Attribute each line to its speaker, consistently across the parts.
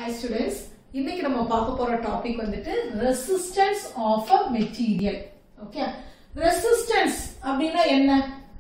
Speaker 1: hi students இன்னைக்கு நம்ம பார்க்க போற டாபிக் வந்துட்டு resistance of a material okay resistance அப்படின்னா என்ன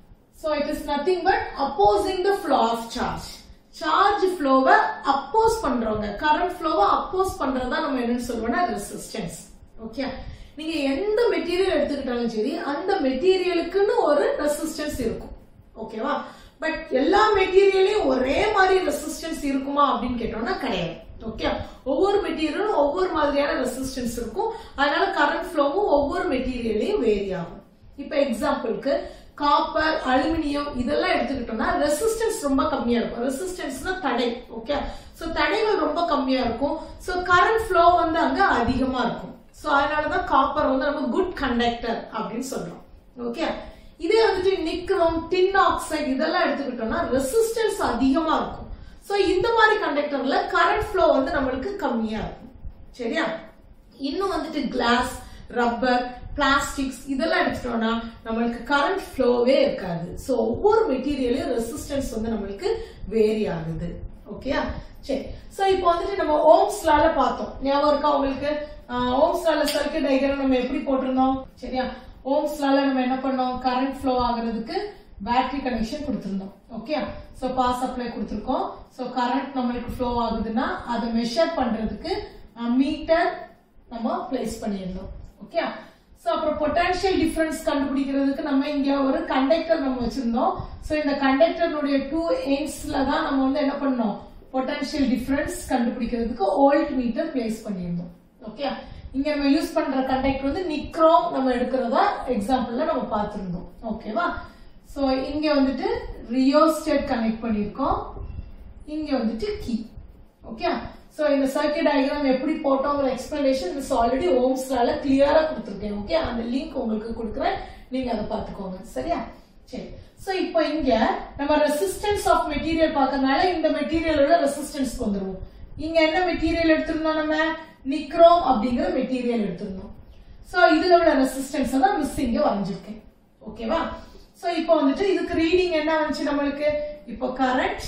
Speaker 1: so it is nothing but opposing the flow of charge charge ஃப்ளோவை அப்போஸ் பண்றவங்க கரண்ட் ஃப்ளோவை அப்போஸ் பண்றதா நம்ம என்னன்னு சொல்லுவோம்னா ரெசிஸ்டன்ஸ் ஓகே நீங்க எந்த மெட்டீரியல் எடுத்துக்கிட்டாலும் சரி அந்த மெட்டீரியலுக்குன்னு ஒரு ரெசிஸ்டன்ஸ் இருக்கும் ஓகேவா பட் எல்லா மெட்டீரியலையும் ஒரே மாதிரி ரெசிஸ்டன்ஸ் இருக்குமா அப்படின்னு கேட்டோம்னா கிடையாது ஓகே ஒவ்வொரு மெட்டீரியலும் ஒவ்வொரு மாதிரியான ரெசிஸ்டன்ஸ் இருக்கும் அதனால கரண்ட் ஃப்ளோவும் ஒவ்வொரு மெட்டீரியலையும் வேரி ஆகும் இப்போ எக்ஸாம்பிளுக்கு காப்பர் அலுமினியம் இதெல்லாம் எடுத்துக்கிட்டோம்னா ரெசிஸ்டன்ஸ் ரொம்ப கம்மியா இருக்கும் ரெசிஸ்டன்ஸ்னா தடை ஓகே சோ தடைகள் ரொம்ப கம்மியா இருக்கும் சோ கரண்ட் ஃப்ளோ வந்து அங்க அதிகமா இருக்கும் சோ அதனாலதான் காப்பர் வந்து நம்ம குட் கண்டக்டர் அப்படின்னு சொல்றோம் ஓகே இதே வந்துட்டு நிக்ரோம் டின் ஆக்சைடு இதெல்லாம் எடுத்துக்கிட்டோம்னா ரெசிஸ்டன்ஸ் அதிகமா இருக்கும் சோ இந்த மாதிரி கண்டக்டர்ல கரண்ட் ஃப்ளோ வந்து நம்மளுக்கு கம்மியா இருக்கும் சரியா இன்னும் வந்துட்டு கிளாஸ் ரப்பர் பிளாஸ்டிக்ஸ் இதெல்லாம் எடுத்துட்டோம்னா நம்மளுக்கு கரண்ட் ஃப்ளோவே இருக்காது ஸோ ஒவ்வொரு மெட்டீரியலையும் ரெசிஸ்டன்ஸ் வந்து நம்மளுக்கு வேரி ஆகுது ஓகேயா சரி ஸோ இப்போ வந்துட்டு நம்ம ஓம்ஸ்லால பார்த்தோம் ஞாபகம் இருக்கா உங்களுக்கு ஓம்ஸ்லால சர்க்கியூட் டயக்ராம் நம்ம எப்படி போட்டிருந்தோம் சரியா ஓம்ஸ்லால நம்ம என்ன பண்ணோம் கரண்ட் ஃப்ளோ ஆகுறதுக்கு பேட்டரி கனெக்ஷன் கொடுத்திருந்தோம் ஓகே சோ பாஸ் சப்ளை கொடுத்திருக்கோம் சோ கரண்ட் நம்மளுக்கு ஃப்ளோ ஆகுதுன்னா அதை மெஷர் பண்றதுக்கு மீட்டர் நம்ம பிளேஸ் பண்ணியிருந்தோம் ஓகே சோ அப்புறம் பொட்டான்ஷியல் டிஃபரன்ஸ் கண்டுபிடிக்கிறதுக்கு நம்ம இங்க ஒரு கண்டக்டர் நம்ம வச்சிருந்தோம் சோ இந்த கண்டக்டருடைய டூ எண்ட்ஸ்ல தான் நம்ம வந்து என்ன பண்ணோம் பொட்டான்ஷியல் டிஃபரன்ஸ் கண்டுபிடிக்கிறதுக்கு ஓல்ட் மீட்டர் பிளேஸ் பண்ணியிருந்தோம் ஓகே இங்க நம்ம யூஸ் பண்ற கண்டக்டர் வந்து நிக்ரோம் நம்ம எடுக்கிறதா எக்ஸாம்பிள்ல நம்ம பார்த்திருந்தோம் ஓகேவா சோ இங்க வந்துட்டு ரியோஸ்டேட் கனெக்ட் பண்ணிருக்கோம் இங்க வந்துட்டு கீ ஓகே சோ இந்த சர்க்கியூட் டயக்ராம் எப்படி போட்டோங்கிற எக்ஸ்பிளனேஷன் மிஸ் ஆல்ரெடி ஓம்ஸ்லால கிளியரா கொடுத்துருக்கேன் ஓகே அந்த லிங்க் உங்களுக்கு கொடுக்குறேன் நீங்க அதை பார்த்துக்கோங்க சரியா சரி சோ இப்போ இங்க நம்ம ரெசிஸ்டன்ஸ் ஆஃப் மெட்டீரியல் பார்க்கறதுனால இந்த மெட்டீரியலோட ரெசிஸ்டன்ஸ் வந்துருவோம் இங்க என்ன மெட்டீரியல் எடுத்திருந்தோம் நம்ம நிக்ரோம் அப்படிங்கிற மெட்டீரியல் எடுத்திருந்தோம் சோ இதுல உள்ள ரெசிஸ்டன்ஸ் தான் மிஸ் இங்க வரைஞ்சிருக்கேன் ஓகேவா சோ இப்போ வந்துட்டு இதுக்கு ரீடிங் என்ன வந்துச்சு நம்மளுக்கு இப்போ கரண்ட்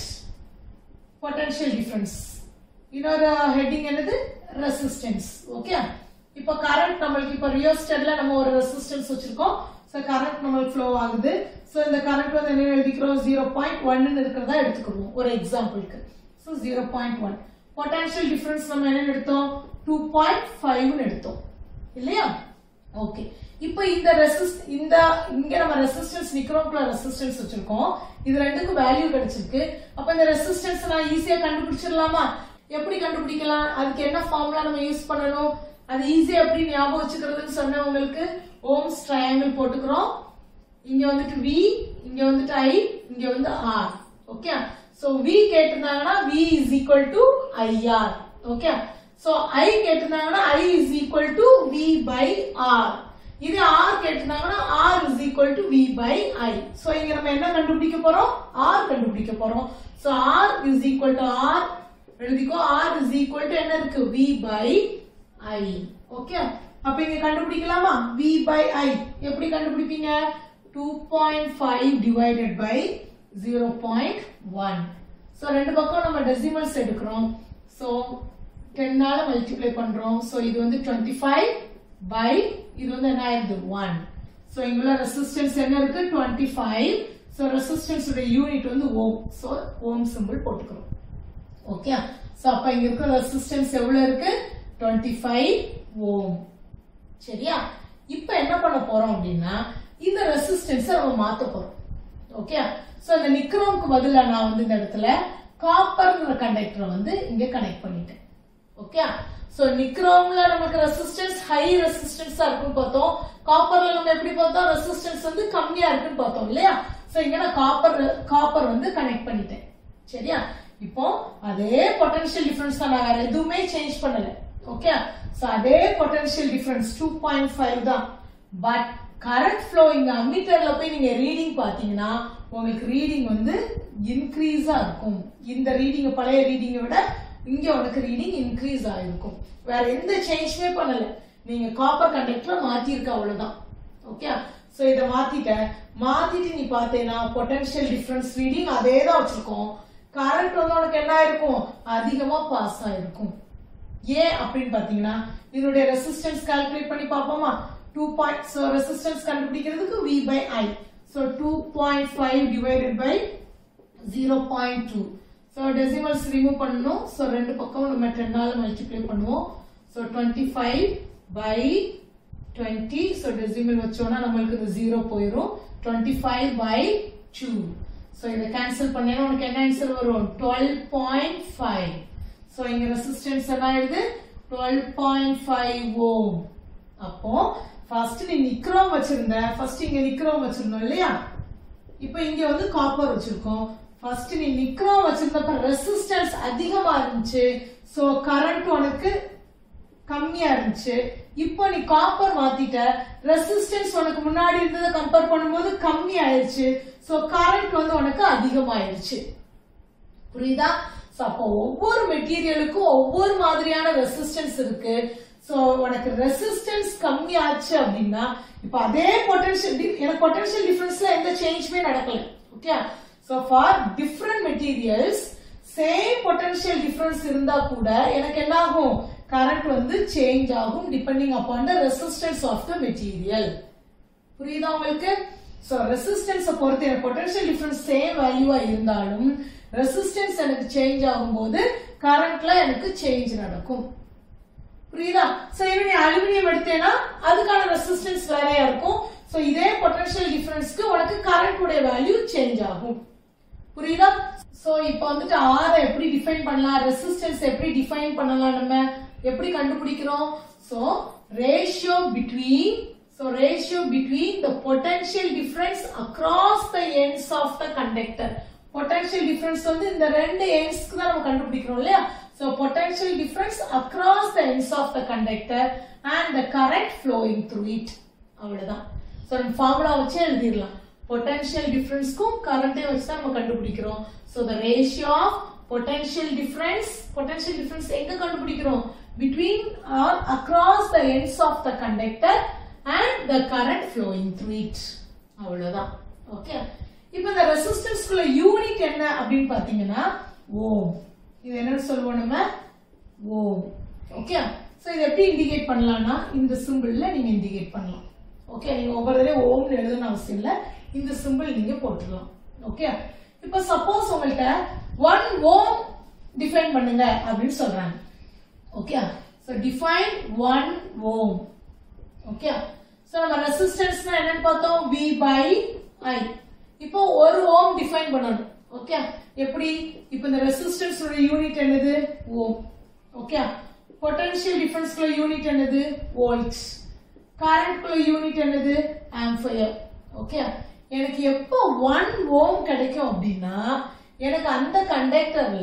Speaker 1: பொட்டன்ஷியல் டிஃபரன்ஸ் இன்னொரு ஹெட்டிங் என்னது ரெசிஸ்டன்ஸ் ஓகே இப்போ கரண்ட் நம்மளுக்கு இப்போ ரியோஸ்டர்ல நம்ம ஒரு ரெசிஸ்டன்ஸ் வச்சிருக்கோம் ஸோ கரண்ட் நம்மளுக்கு ஃப்ளோ ஆகுது ஸோ இந்த கரண்ட் வந்து என்ன எழுதிக்கிறோம் ஜீரோ பாயிண்ட் ஒன்னு இருக்கிறதா எடுத்துக்கிறோம் ஒரு எக்ஸாம்பிளுக்கு so zero point one potential difference நம்ம என்ன எடுத்தோம் டூ பாயிண்ட் ஃபைவ்னு எடுத்தோம் இல்லையா ஓகே இப்போ இந்த ரெசிஸ்ட் இந்த இங்க நம்ம ரெசிஸ்டன்ஸ் நிக்ரோம்குள்ள ரெசிஸ்டன்ஸ் வச்சிருக்கோம் இது ரெண்டுக்கும் வேல்யூ கிடைச்சிருக்கு அப்ப இந்த ரெசிஸ்டன்ஸ் நான் ஈஸியா கண்டுபிடிச்சிடலாமா எப்படி கண்டுபிடிக்கலாம் அதுக்கு என்ன ஃபார்முலா நம்ம யூஸ் பண்ணணும் அது ஈஸியா எப்படி ஞாபகம் வச்சுக்கிறதுன்னு சொன்னேன் உங்களுக்கு ஓம்ஸ் ட்ரையாங்கிள் போட்டுக்கிறோம் இங்க வந்துட்டு வி இங்க வந்துட்டு ஐ இங்க வந்து ஆர் ஓகே சோ வி கேட்டிருந்தாங்கன்னா V is equal to IR okay so I கேட்டிருந்தாங்கன்னா I is equal to V by R இது ஆர் கேட்டிருந்தாங்கன்னா R is equal to V by I so இங்க நம்ம என்ன கண்டுபிடிக்க போறோம் ஆர் கண்டுபிடிக்க போறோம் so R is equal to R எழுதிக்கோ ஆர் இஸ் ஈக்குவல் டு என்ன இருக்கு வி பை ஐ ஓகே அப்ப இங்க கண்டுபிடிக்கலாமா வி பை ஐ எப்படி கண்டுபிடிப்பீங்க two point five divided by zero point one so ரெண்டு பக்கம் நம்ம டெசிமல்ஸ் எடுக்கிறோம் ஸோ டென்னால மல்டிப்ளை பண்றோம் ஸோ இது வந்து டுவெண்ட்டி ஃபைவ் பை இது வந்து என்ன ஆயிருது ஒன் ஸோ இங்குள்ள ரெசிஸ்டன்ஸ் என்ன இருக்கு twenty five so resistance unit வந்து ஓம் ஸோ ஓம் சிம்பிள் போட்டுக்கிறோம் ஓகே ஸோ அப்ப இங்க இருக்கிற ரெசிஸ்டன்ஸ் எவ்வளவு இருக்கு டுவெண்ட்டி ஃபைவ் ஓம் சரியா இப்போ என்ன பண்ண போறோம் அப்படின்னா இந்த ரெசிஸ்டன்ஸை நம்ம மாத்த போறோம் ஓகே சோ இந்த நிக்ரோம்க்கு பதிலா நான் வந்து இந்த இடத்துல காப்பர்ங்கிற கண்டக்டரை வந்து இங்க கனெக்ட் பண்ணிட்டேன் ஓகே சோ நிக்ரோம்ல நமக்கு ரெசிஸ்டன்ஸ் ஹை ரெசிஸ்டன்ஸா இருக்குன்னு பார்த்தோம் காப்பர்ல நம்ம எப்படி பார்த்தோம் ரெசிஸ்டன்ஸ் வந்து கம்மியா இருக்குன்னு பார்த்தோம் இல்லையா சோ இங்க நான் காப்பர் காப்பர் வந்து கனெக்ட் பண்ணிட்டேன் சரியா இப்போ அதே பொட்டன்ஷியல் டிஃபரன்ஸ் தான் நான் வேற எதுவுமே சேஞ்ச் பண்ணல ஓகே சோ அதே potential difference two point five தான் பட் கரண்ட் ஃப்ளோ இங்க அம்மீட்டர்ல போய் நீங்க ரீடிங் பாத்தீங்கன்னா உங்களுக்கு ரீடிங் வந்து இன்க்ரீஸா இருக்கும் இந்த ரீடிங் பழைய ரீடிங்கை விட இங்க உனக்கு ரீடிங் இன்க்ரீஸ் ஆயிருக்கும் வேற எந்த சேஞ்சுமே பண்ணல நீங்க காப்பர் கண்டக்டர் மாத்திருக்க அவ்வளவுதான் ஓகே சோ இத மாத்திட்ட மாத்திட்டு நீ பார்த்தேன்னா பொட்டன்ஷியல் டிஃபரன்ஸ் ரீடிங் அதே தான் வச்சிருக்கோம் கரண்ட் வந்து உனக்கு என்ன ஆயிருக்கும் அதிகமா பாஸ் ஆயிருக்கும் ஏ அப்படின்னு பாத்தீங்கன்னா இதனுடைய ரெசிஸ்டன்ஸ் கால்குலேட் பண்ணி பார்ப்போமா டூ பாயிண்ட் ஸோ ரெசிஸ்டன்ஸ் கண்டுபிடிக்கிறதுக்கு V by I so two point five divided by zero point two so decimals remove பண்ணணும் ஸோ ரெண்டு பக்கம் நம்ம டென்னால மல்டிப்ளை பண்ணுவோம் so twenty five by twenty so decimal வச்சோம்னா நம்மளுக்கு இந்த ஜீரோ போயிடும் twenty five by two so இதை கேன்சல் பண்ணேன்னா உனக்கு என்ன ஆன்சர் வரும் டுவெல் பாயிண்ட் ஃபைவ் ஸோ இங்க ரெசிஸ்டன்ஸ் என்ன ஆயிடுது டுவெல் பாயிண்ட் ஃபைவ் ஓம் அப்போ ஃபர்ஸ்ட் நீ நிக்ரோம் வச்சிருந்த ஃபர்ஸ்ட் இங்க நிக்ரோம் வச்சிருந்தோம் இல்லையா இப்போ இங்க வந்து காப்பர் வச்சிருக்கோம் ஃபர்ஸ்ட் நீ நிக்ரோம் வச்சிருந்தப்ப ரெசிஸ்டன்ஸ் அதிகமா இருந்துச்சு சோ கரண்ட் உனக்கு கம்மியா இருந்துச்சு இப்போ நீ காப்பர் மாத்திட்ட ரெசிஸ்டன்ஸ் உனக்கு முன்னாடி இருந்ததை கம்பேர் பண்ணும்போது கம்மி ஆயிருச்சு சோ கரண்ட் வந்து உனக்கு அதிகமாயிருச்சு புரியுதா சோ அப்போ ஒவ்வொரு மெட்டீரியலுக்கும் ஒவ்வொரு மாதிரியான ரெசிஸ்டன்ஸ் இருக்கு சோ உனக்கு ரெசிஸ்டன்ஸ் கம்மி ஆச்சு அப்படின்னா இப்ப அதே பொட்டன்ஷியல் எனக்கு பொட்டன்ஷியல் டிஃபரன்ஸ்ல எந்த சேஞ்சுமே நடக்கல okay so for different materials same potential difference இருந்தா கூட எனக்கு என்ன ஆகும் கரண்ட் வந்து சேஞ்ச் ஆகும் depending upon the resistance of the material புரியுதா உங்களுக்கு சோ ரெசிஸ்டன்ஸ் பொறுத்து எனக்கு பொட்டன்ஷியல் டிஃபரன்ஸ் சேம் வேல்யூவா இருந்தாலும் ரெசிஸ்டன்ஸ் எனக்கு சேஞ்ச் ஆகும்போது கரண்ட்ல எனக்கு சேஞ்ச் நடக்கும் புரியுதா சோ இவன் நீ அலுமினியம் எடுத்தேன்னா அதுக்கான ரெசிஸ்டன்ஸ் வேறையா இருக்கும் சோ இதே பொட்டன்ஷியல் டிஃபரன்ஸ்க்கு உனக்கு கரண்ட் உடைய வேல்யூ சேஞ்ச் ஆகும் புரியுதா சோ இப்போ வந்துட்டு ஆர் எப்படி டிஃபைன் பண்ணலாம் ரெசிஸ்டன்ஸ் எப்படி டிஃபைன் பண்ணலாம் நம்ம எப்படி கண்டுபிடிக்கிறோம் so ratio between so ratio between the potential difference across the ends of the conductor potential difference வந்து இந்த ரெண்டு எண்ட்ஸ்க்கு தான் நம்ம கண்டுபிடிக்கிறோம் இல்லையா so potential difference across the ends of the conductor and the current flowing through it அவ்வளவுதான் so நம்ம ஃபார்முலா வச்சு எழுதிடலாம் பொட்டன்ஷியல் டிஃபரன்ஸ்க்கும் கரண்டே வச்சு தான் நம்ம கண்டுபிடிக்கிறோம் so the ratio of potential difference potential difference எங்க கண்டுபிடிக்கிறோம் between R across the ends of the conductor and the current flowing through it அவ்வளவுதான் ஓகே இப்போ இந்த ரெசிஸ்டன்ஸ்க்குள்ள யூனிட் என்ன அப்படின்னு பாத்தீங்கன்னா ஓம் இது என்னன்னு சொல்லுவோம் நம்ம ஓம் ஓகே சோ இதை எப்படி இண்டிகேட் பண்ணலாம்னா இந்த சிம்பிள்ல நீங்க இண்டிகேட் பண்ணலாம் ஓகே நீங்க ஒவ்வொரு தடவை ஓம்னு எழுதணும் அவசியம் இல்ல இந்த சிம்பிள் நீங்க போட்டுடலாம் ஓகே இப்போ சப்போஸ் உங்கள்ட்ட ஒன் ஓம் டிஃபைன் பண்ணுங்க அப்படின்னு சொல்றாங்க okay so define one ohm okay so நம்ம ரெசிஸ்டன்ஸ்னா என்னன்னு பார்த்தோம் V by I இப்போ ஒரு ஓம் டிஃபைன் பண்ணணும் ஓகே எப்படி இப்போ இந்த ரெசிஸ்டன்ஸ் யூனிட் என்னது ஓம் ஓகே பொட்டன்ஷியல் டிஃபரன்ஸ்க்குள்ள யூனிட் என்னது வோல்ட்ஸ் கரண்ட்குள்ள யூனிட் என்னது ஆம்பியர் ஓகே எனக்கு எப்போ ஒன் ஓம் கிடைக்கும் அப்படின்னா எனக்கு அந்த கண்டக்டர்ல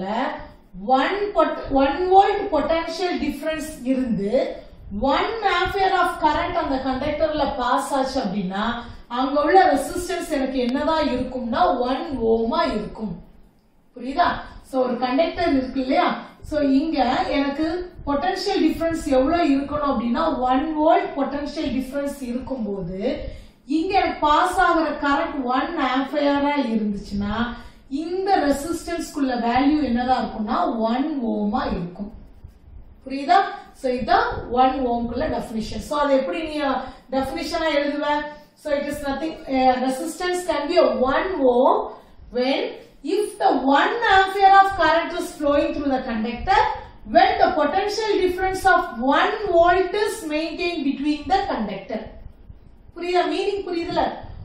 Speaker 1: one one volt potential difference இருந்து ஒன் ஆம்பியர் ஆஃப் கரண்ட் அந்த கண்டக்டர்ல பாஸ் ஆச்சு அப்படின்னா அங்க உள்ள ரெசிஸ்டன்ஸ் எனக்கு என்னதான் இருக்கும்னா ஒன் ஓமா இருக்கும் புரியுதா சோ ஒரு கண்டக்டர் இருக்கு இல்லையா சோ இங்க எனக்கு பொட்டன்ஷியல் டிஃபரன்ஸ் எவ்வளவு இருக்கணும் அப்படின்னா ஒன் வோல்ட் பொட்டன்ஷியல் டிஃபரன்ஸ் இருக்கும்போது இங்க எனக்கு பாஸ் ஆகுற கரண்ட் ஒன் ஆம்பியரா இருந்துச்சுன்னா இந்த ரெசிஸ்டன்ஸ்க்குள்ள வேல்யூ என்னதான் இருக்கும்னா ஒன் ஓமா இருக்கும் புரியுதா சோ இதான் ஒன் ஓம்குள்ள டெஃபினிஷன் சோ அது எப்படி நீ டெஃபினிஷனா எழுதுவ so it is nothing resistance can be one ohm when if the 1 ampere of current is flowing through the conductor when the potential difference of 1 volt is maintained between the conductor புரியுதா meaning புரியுதுல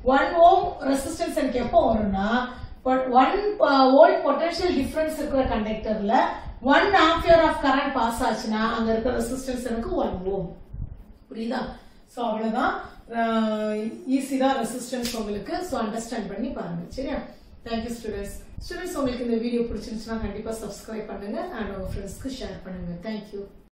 Speaker 1: 1 ohm resistance எனக்கு எப்போ வரும்னா one volt potential difference இருக்கிற கண்டக்டர்ல one ampere of current pass ஆச்சுன்னா அங்க இருக்கிற ரெசிஸ்டன்ஸ் எனக்கு ஒன் ஓம் புரியுதா சோ அவ்வளவுதான் ஈஸி தான் ரெசிஸ்டன்ஸ் உங்களுக்கு சோ அண்டர்ஸ்டாண்ட் பண்ணி பாருங்க சரியா தேங்க்யூ ஸ்டூடெண்ட்ஸ் ஸ்டூடெண்ட்ஸ் உங்களுக்கு இந்த வீடியோ பிடிச்சிருந்துச்சுன்னா கண்டிப்பா சப்ஸ்கிரைப் பண்ணுங்க அண்ட் உங்க ஃப்ரெண்ட்ஸ்க்கு ஷேர் பண்ணுங்க தேங்க்யூ